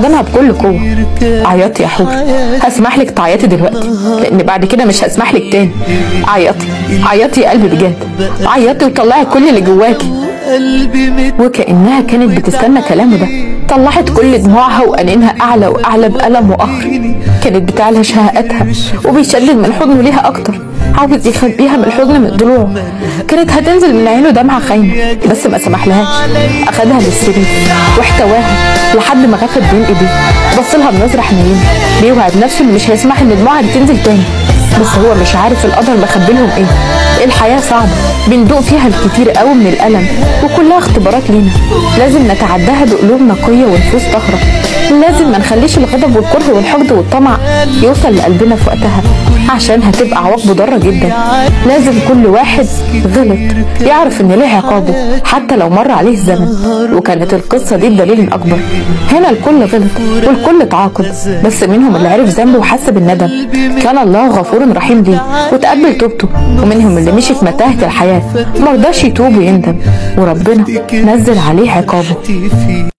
حضنها بكل قوة عيطي يا حور هسمح لك تعيطي دلوقتي لأن بعد كده مش هسمح لك تاني عيطي عيطي يا قلبي بجد عيطي وطلعي كل اللي جواكي قلبي مت وكأنها كانت بتستنى كلامه ده طلعت كل دموعها وأنينها أعلى وأعلى بألم وقهر كانت بتعلى شهقاتها وبيشدد من حضنه ليها أكتر عاوز يخبيها من الحضن من ضلوعه كانت هتنزل من عينه دمعة خاينة بس ما سمحلهاش أخدها للسرير واحتواها لحد ما غفت بين إيديه بصلها بنظرة حنينة بيوعد نفسه إنه مش هيسمح إن دموعها دي تنزل تاني بس هو مش عارف القدر مخبي لهم ايه الحياة صعبة بندوق فيها الكتير قوي من الألم وكلها اختبارات لينا لازم نتعداها بقلوب نقية ونفوس طاهرة لازم ما نخليش الغضب والكره والحقد والطمع يوصل لقلبنا في وقتها عشان هتبقى عواقبه ضارة جدا لازم كل واحد غلط يعرف ان ليه عقابه حتى لو مر عليه الزمن وكانت القصة دي الدليل الأكبر هنا الكل غلط والكل اتعاقب بس منهم اللي عرف ذنبه وحس بالندم كان الله غفور رحيم ليه وتقبل توبته ومنهم اللي مشي في متاهة الحياة مرضاش يتوب ويندم وربنا نزل عليه عقابه فيه